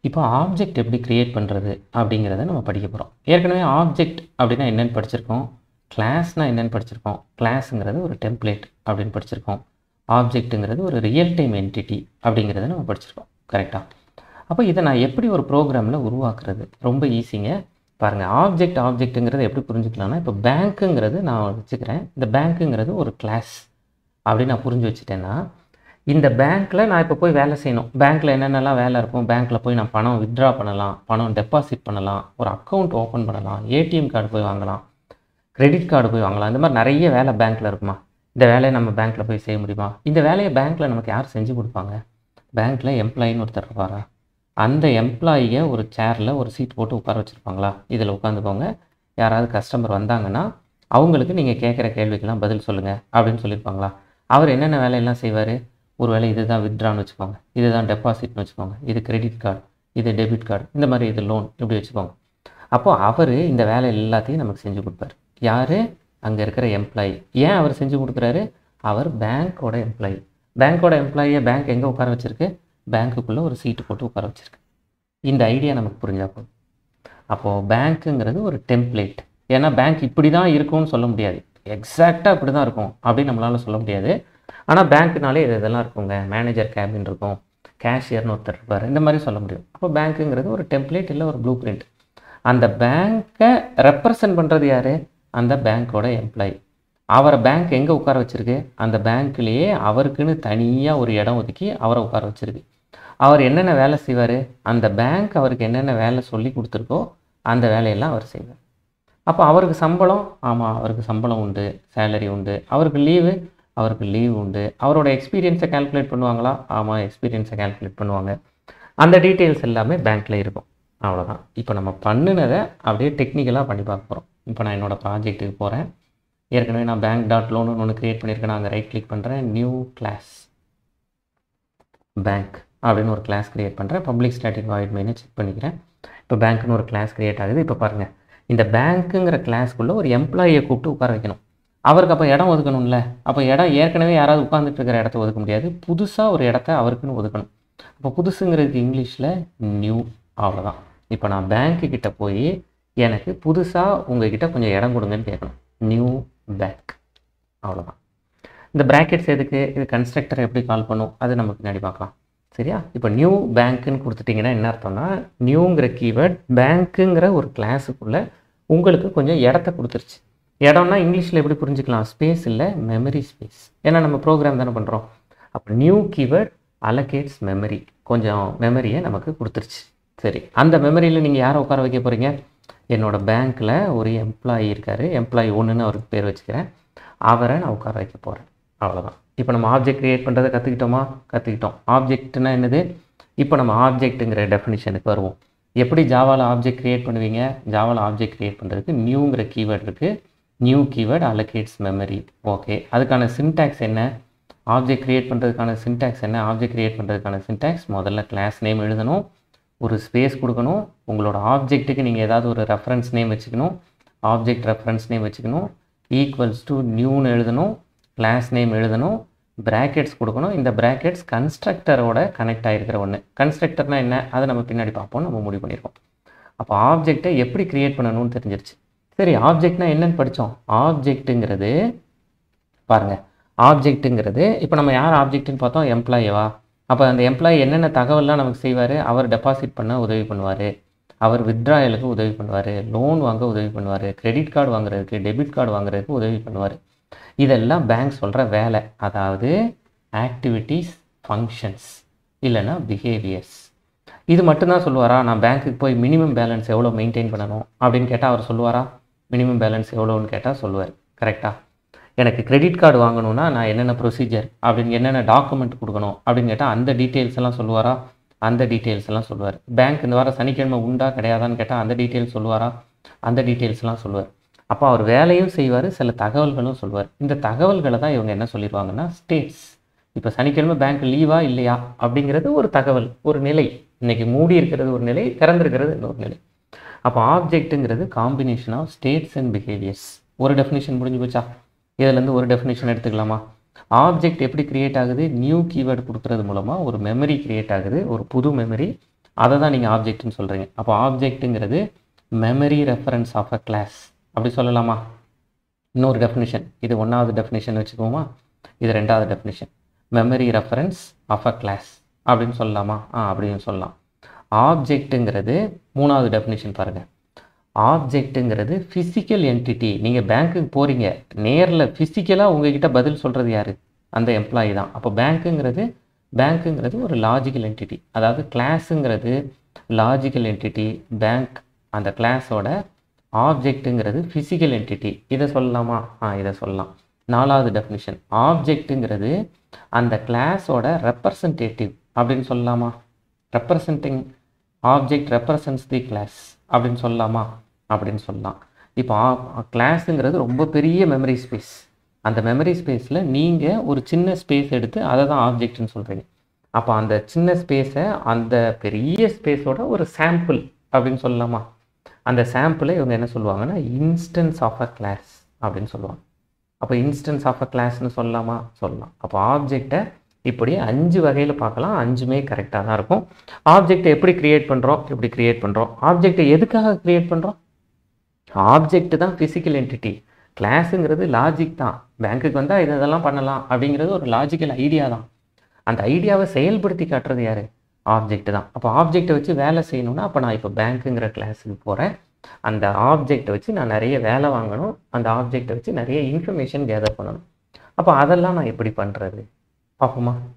இப்போ ஆப்ஜெக்ட் எப்படி கிரியேட் பண்ணுறது அப்படிங்கிறத நம்ம படிக்க போகிறோம் ஏற்கனவே ஆப்ஜெக்ட் அப்படின்னா என்னென்னு படிச்சிருக்கோம் கிளாஸ்னால் என்னென்னு படிச்சிருக்கோம் கிளாஸுங்கிறது ஒரு டெம்ப்ளேட் அப்படின்னு படிச்சிருக்கோம் ஆப்ஜெக்ட்டுங்கிறது ஒரு ரியல் டைம் என்டிட்டி அப்படிங்கிறத நம்ம படிச்சிருக்கோம் கரெக்டாக அப்போ இதை நான் எப்படி ஒரு ப்ரோக்ராமில் உருவாக்குறது ரொம்ப ஈஸிங்க பாருங்கள் ஆப்ஜெக்ட் ஆப்ஜெக்ட்டுங்கிறது எப்படி புரிஞ்சுக்கலாம்னா இப்போ பேங்க்குங்கிறது நான் வச்சுக்கிறேன் இந்த பேங்க்குங்கிறது ஒரு கிளாஸ் அப்படின்னு நான் புரிஞ்சு வச்சுட்டேன்னா இந்த பேங்க்கில் நான் இப்போ போய் வேலை செய்யணும் பேங்க்கில் என்னென்னலாம் வேலை இருக்கும் பேங்க்கில் போய் நான் பணம் வித்ட்ரா பண்ணலாம் பணம் டெபாசிட் பண்ணலாம் ஒரு அக்கௌண்ட் ஓப்பன் பண்ணலாம் ஏடிஎம் கார்டு போய் வாங்கலாம் கிரெடிட் கார்டு போய் வாங்கலாம் இந்த மாதிரி நிறைய வேலை பேங்க்கில் இருக்குமா இந்த வேலையை நம்ம பேங்க்கில் போய் செய்ய முடியுமா இந்த வேலையை பேங்க்கில் நமக்கு யார் செஞ்சு கொடுப்பாங்க பேங்க்கில் எம்ப்ளாயின்னு ஒருத்தர் இருப்பாரா அந்த எம்ப்ளாயியை ஒரு சேரில் ஒரு சீட் போட்டு உட்கார வச்சுருப்பாங்களா இதில் உட்காந்துக்கோங்க யாராவது கஸ்டமர் வந்தாங்கன்னா அவங்களுக்கு நீங்கள் கேட்குற கேள்விக்கெல்லாம் பதில் சொல்லுங்கள் அப்படின்னு சொல்லியிருப்பாங்களா அவர் என்னென்ன வேலையெல்லாம் செய்வார் ஒரு வேளை இதுதான் வித்ட்ரான்னு வச்சுக்கோங்க இதுதான் டெபாசிட்னு வச்சுக்கோங்க இது கிரெடிட் கார்டு இது டெபிட் கார்டு இந்த மாதிரி இது லோன் இப்படி வச்சுக்கோங்க அப்போது அவர் இந்த வேலை எல்லாத்தையும் நமக்கு செஞ்சு கொடுப்பார் யார் அங்கே இருக்கிற எம்ப்ளாயி ஏன் அவர் செஞ்சு கொடுக்குறாரு அவர் பேங்க்கோட எம்ப்ளாயி பேங்க்கோட எம்ப்ளாயியை பேங்க் எங்கே உட்கார வச்சிருக்கு பேங்க்குள்ளே ஒரு சீட்டு போட்டு உட்கார வச்சிருக்கு இந்த ஐடியா நமக்கு புரிஞ்சா போதும் அப்போது பேங்க்குங்கிறது ஒரு டெம்ப்ளேட் ஏன்னா பேங்க் இப்படி தான் இருக்கும்னு சொல்ல முடியாது எக்ஸாக்டாக இப்படி தான் இருக்கும் அப்படின்னு நம்மளால் சொல்ல முடியாது ஆனால் பேங்க்னாலே இது இதெல்லாம் இருக்குங்க மேனேஜர் கேபின் இருக்கும் கேஷியர்னு ஒருத்தர் இருப்பார் இந்த மாதிரி சொல்ல முடியும் அப்போ பேங்க்குங்கிறது ஒரு டெம்ப்ளேட் இல்லை ஒரு ப்ளூ பிரிண்ட் அந்த பேங்க்கை ரெப்ரசன்ட் பண்ணுறது யார் அந்த பேங்க்கோட எம்ப்ளாயி அவரை பேங்க் எங்கே உட்கார வச்சிருக்கு அந்த பேங்க்லேயே அவருக்குன்னு தனியாக ஒரு இடம் ஒதுக்கி அவரை உட்கார வச்சிருக்கு அவர் என்னென்ன வேலை செய்வார் அந்த பேங்க் அவருக்கு என்னென்ன வேலை சொல்லி கொடுத்துருக்கோ அந்த வேலையெல்லாம் அவர் செய்வார் அப்போ அவருக்கு சம்பளம் ஆமாம் அவருக்கு சம்பளம் உண்டு சேலரி உண்டு அவருக்கு லீவு அவருக்கு லீவ் உண்டு அவரோட எக்ஸ்பீரியன்ஸை கால்குலேட் பண்ணுவாங்களா ஆமாம் எக்ஸ்பீரியன்ஸை கால்குலேட் பண்ணுவாங்க அந்த டீட்டெயில்ஸ் எல்லாமே பேங்க்கில் இருக்கும் அவ்வளோதான் இப்போ நம்ம பண்ணினதை அப்படியே டெக்னிக்கலாக பண்ணி பார்க்க போகிறோம் இப்போ நான் என்னோடய ப்ராஜெக்ட்டுக்கு போகிறேன் ஏற்கனவே நான் பேங்க் டாட் லோனு ஒன்று க்ரியேட் பண்ணியிருக்கேன் நான் அங்கே ரைட் கிளிக் பண்ணுறேன் நியூ கிளாஸ் பேங்க் அப்படின்னு ஒரு கிளாஸ் க்ரியேட் பண்ணுறேன் பப்ளிக் ஸ்டாட்டிக் வாய்ட் மெயினை செக் பண்ணிக்கிறேன் இப்போ பேங்க்னு ஒரு கிளாஸ் க்ரியேட் ஆகுது இப்போ பாருங்கள் இந்த பேங்க்குங்கிற கிளாஸ்க்குள்ளே ஒரு எம்ப்ளாயியை கூப்பிட்டு உட்கார வைக்கணும் அவருக்கு அப்போ இடம் ஒதுக்கணும்ல அப்போ இடம் ஏற்கனவே யாராவது உட்காந்துட்டு இருக்கிற இடத்த ஒதுக்க முடியாது புதுசாக ஒரு இடத்த அவருக்குன்னு ஒதுக்கணும் அப்போ புதுசுங்கிறதுக்கு இங்கிலீஷில் நியூ அவ்வளோதான் இப்போ நான் பேங்க்கு கிட்ட போய் எனக்கு புதுசாக உங்ககிட்ட கொஞ்சம் இடம் கொடுங்கன்னு கேட்கணும் நியூ பேங்க் அவ்வளோதான் இந்த ப்ராக்கெட்ஸ் எதுக்கு இது கன்ஸ்ட்ரக்டர் எப்படி கால் பண்ணும் அது நம்ம பின்னாடி பார்க்கலாம் சரியா இப்போ நியூ பேங்க்குன்னு கொடுத்துட்டிங்கன்னா என்ன அர்த்தம்னா நியூங்கிற கீவேர்ட் பேங்க்குங்கிற ஒரு கிளாஸுக்குள்ளே உங்களுக்கு கொஞ்சம் இடத்த கொடுத்துருச்சு இடம்னா இங்கிலீஷில் எப்படி புரிஞ்சுக்கலாம் ஸ்பேஸ் இல்லை மெமரி ஸ்பேஸ் ஏன்னா நம்ம ப்ரோக்ராம் தானே பண்ணுறோம் அப்போ நியூ கீவேர்ட் அலகேட்ஸ் மெமரி கொஞ்சம் மெமரியை நமக்கு கொடுத்துருச்சு சரி அந்த மெமரியில் நீங்கள் யாரை உட்கார வைக்க போகிறீங்க என்னோடய பேங்க்கில் ஒரு எம்ப்ளாயி இருக்கார் எம்ப்ளாயி ஒன்றுன்னு அவருக்கு பேர் வச்சுக்கிறேன் அவரை நான் உட்கார வைக்க போகிறேன் அவ்வளோதான் இப்போ நம்ம ஆப்ஜெக்ட் க்ரியேட் பண்ணுறதை கற்றுக்கிட்டோமா கற்றுக்கிட்டோம் ஆப்ஜெக்ட்னா என்னது இப்போ நம்ம ஆப்ஜெக்ட்டுங்கிற டெஃபினிஷனுக்கு வருவோம் எப்படி ஜாவாவில் ஆப்ஜெக்ட் க்ரியேட் பண்ணுவீங்க ஜாவாவில் ஆப்ஜெக்ட் க்ரியேட் பண்ணுறதுக்கு நியூங்கிற கீவேர்ட் இருக்குது new keyword allocates memory okay அதுக்கான சின்டாக்ஸ் என்ன ஆப்ஜெக்ட் க்ரியேட் பண்ணுறதுக்கான சின்டாக்ஸ் என்ன ஆப்ஜெக்ட் க்ரியேட் பண்ணுறதுக்கான சின்டாக்ஸ் முதல்ல கிளாஸ் நேம் எழுதணும் ஒரு ஸ்பேஸ் கொடுக்கணும் உங்களோட ஆப்ஜெக்ட்டுக்கு நீங்கள் ஏதாவது ஒரு ரெஃபரன்ஸ் நேம் வச்சுக்கணும் ஆப்ஜெக்ட் ரெஃபரன்ஸ் நேம் வச்சுக்கணும் ஈக்குவல்ஸ் டு நியூன்னு எழுதணும் கிளாஸ் நேம் எழுதணும் ப்ராக்கெட்ஸ் கொடுக்கணும் இந்த ப்ராக்கெட்ஸ் கன்ஸ்ட்ரக்டரோட கனெக்ட் ஆகிருக்கிற ஒன்று கன்ஸ்ட்ரக்டர்னால் என்ன அதை நம்ம பின்னாடி பார்ப்போம் நம்ம முடிவு பண்ணியிருக்கோம் அப்போ ஆப்ஜெக்டை எப்படி க்ரியேட் பண்ணணும்னு தெரிஞ்சிருச்சு சரி ஆப்ஜெக்ட்னா என்னன்னு படித்தோம் ஆப்ஜெக்ட்டுங்கிறது பாருங்கள் ஆப்ஜெக்ட்டுங்கிறது இப்போ நம்ம யார் ஆப்ஜெக்ட்னு பார்த்தோம் எம்ப்ளாயிவா அப்போ அந்த எம்ப்ளாயி என்னென்ன தகவல்லாம் நமக்கு செய்வார் அவர் டெபாசிட் பண்ண உதவி பண்ணுவார் அவர் வித்ட்ராயலுக்கு உதவி பண்ணுவார் லோன் வாங்க உதவி பண்ணுவார் கிரெடிட் கார்டு வாங்குறதுக்கு டெபிட் கார்டு வாங்குறதுக்கு உதவி பண்ணுவார் இதெல்லாம் பேங்க் சொல்கிற வேலை அதாவது ஆக்டிவிட்டீஸ் ஃபங்க்ஷன்ஸ் இல்லைன்னா பிஹேவியர்ஸ் இது மட்டும்தான் சொல்லுவாரா நான் பேங்க்குக்கு போய் மினிமம் பேலன்ஸ் எவ்வளோ மெயின்டைன் பண்ணணும் அப்படின்னு கேட்டால் அவர் சொல்லுவாரா மினிமம் பேலன்ஸ் எவ்வளோன்னு கேட்டால் சொல்லுவார் கரெக்டாக எனக்கு கிரெடிட் கார்டு வாங்கணும்னா நான் என்னென்ன ப்ரொசீஜர் அப்படின்னு என்னென்ன டாக்குமெண்ட் கொடுக்கணும் அப்படின்னு கேட்டால் அந்த டீட்டெயில்ஸ் எல்லாம் சொல்லுவாரா அந்த டீட்டெயில்ஸ் எல்லாம் சொல்லுவார் பேங்க் இந்த வாரம் சனிக்கிழமை உண்டா கிடையாதான்னு கேட்டால் அந்த டீட்டெயில்ஸ் சொல்லுவாரா அந்த டீட்டெயில்ஸ்லாம் சொல்லுவார் அப்போ அவர் வேலையும் செய்வார் சில தகவல்களும் சொல்லுவார் இந்த தகவல்களை தான் இவங்க என்ன சொல்லிடுவாங்கன்னா ஸ்டேட்ஸ் இப்போ சனிக்கிழமை பேங்க் லீவா இல்லையா அப்படிங்கிறது ஒரு தகவல் ஒரு நிலை இன்னைக்கு மூடி இருக்கிறது ஒரு நிலை திறந்திருக்கிறது இன்னொரு நிலை அப்போ ஆப்ஜெக்ட்டுங்கிறது combination of states and behaviours ஒரு டெஃபினிஷன் முடிஞ்சு போச்சா இதுலேருந்து ஒரு டெஃபினிஷன் எடுத்துக்கலாமா ஆப்ஜெக்ட் எப்படி கிரியேட் ஆகுது நியூ கீவேர்டு கொடுக்கறது மூலமாக ஒரு மெமரி கிரியேட் ஆகுது ஒரு புது மெமரி அதை தான் நீங்கள் ஆப்ஜெக்ட்னு சொல்கிறீங்க அப்போ ஆப்ஜெக்ட்டுங்கிறது memory reference of a class அப்படி சொல்லலாமா இன்னொரு டெஃபினிஷன் இது ஒன்றாவது டெஃபினிஷன் வச்சுக்குவோமா இது ரெண்டாவது definition memory reference of a class அப்படின்னு சொல்லலாமா ஆ அப்படின்னு சொல்லலாம் ஆப்ஜெக்ட்டுங்கிறது மூணாவது டெஃபினிஷன் பாருங்கள் ஆப்ஜெக்ட்டுங்கிறது ஃபிசிக்கல் என்டிட்டி நீங்கள் பேங்க்குக்கு போகிறீங்க நேரில் ஃபிசிக்கலாக உங்ககிட்ட பதில் சொல்கிறது யார் அந்த எம்ப்ளாயி தான் அப்போ பேங்க்குங்கிறது பேங்க்குங்கிறது ஒரு லாஜிக்கல் என்டிட்டி அதாவது கிளாஸுங்கிறது லாஜிக்கல் என்டிட்டி பேங்க் அந்த கிளாஸோட ஆப்ஜெக்ட்டுங்கிறது ஃபிசிக்கல் என்டிட்டி இதை சொல்லலாமா ஆ இதை சொல்லலாம் நாலாவது டெஃபினிஷன் ஆப்ஜெக்ட்டுங்கிறது அந்த கிளாஸோட ரெப்ரசன்டேட்டிவ் அப்படின்னு சொல்லலாமா representing object represents the class அப்படின்னு சொல்லலாமா அப்படின்னு சொல்லலாம் இப்போ கிளாஸுங்கிறது ரொம்ப பெரிய மெமரி ஸ்பேஸ் அந்த மெமரி ஸ்பேஸில் நீங்கள் ஒரு சின்ன ஸ்பேஸ் எடுத்து அதை தான் ஆப்ஜெக்ட்னு சொல்கிறீங்க அப்போ அந்த சின்ன ஸ்பேஸை அந்த பெரிய ஸ்பேஸோட ஒரு சாம்பிள் அப்படின்னு சொல்லலாமா அந்த சாம்பிளை இவங்க என்ன சொல்லுவாங்கன்னா இன்ஸ்டன்ஸ் ஆஃப் அ கிளாஸ் அப்படின்னு சொல்லுவாங்க அப்போ இன்ஸ்டன்ஸ் ஆஃப் அ கிளாஸ்னு சொல்லலாமா சொல்லலாம் அப்போ ஆப்ஜெக்டை இப்படி அஞ்சு வகையில் பார்க்கலாம் அஞ்சுமே கரெக்டாக தான் இருக்கும் ஆப்ஜெக்டை எப்படி க்ரியேட் பண்ணுறோம் எப்படி க்ரியேட் பண்ணுறோம் ஆப்ஜெக்டை எதுக்காக க்ரியேட் பண்ணுறோம் ஆப்ஜெக்ட் தான் ஃபிசிக்கல் என்டிட்டி கிளாஸுங்கிறது லாஜிக் தான் பேங்க்குக்கு வந்தால் இது இதெல்லாம் பண்ணலாம் அப்படிங்கிறது ஒரு லாஜிக்கல் ஐடியா தான் அந்த ஐடியாவை செயல்படுத்தி காட்டுறது யார் ஆப்ஜெக்ட் தான் அப்போ ஆப்ஜெக்டை வச்சு வேலை செய்யணும்னா அப்போ நான் இப்போ பேங்க்குங்கிற கிளாஸுக்கு போகிறேன் அந்த ஆப்ஜெக்டை வச்சு நான் நிறைய வேலை வாங்கணும் அந்த ஆப்ஜெக்டை வச்சு நிறைய இன்ஃபர்மேஷன் கேதர் பண்ணணும் அப்போ அதெல்லாம் நான் எப்படி பண்ணுறது பார்ப்போமா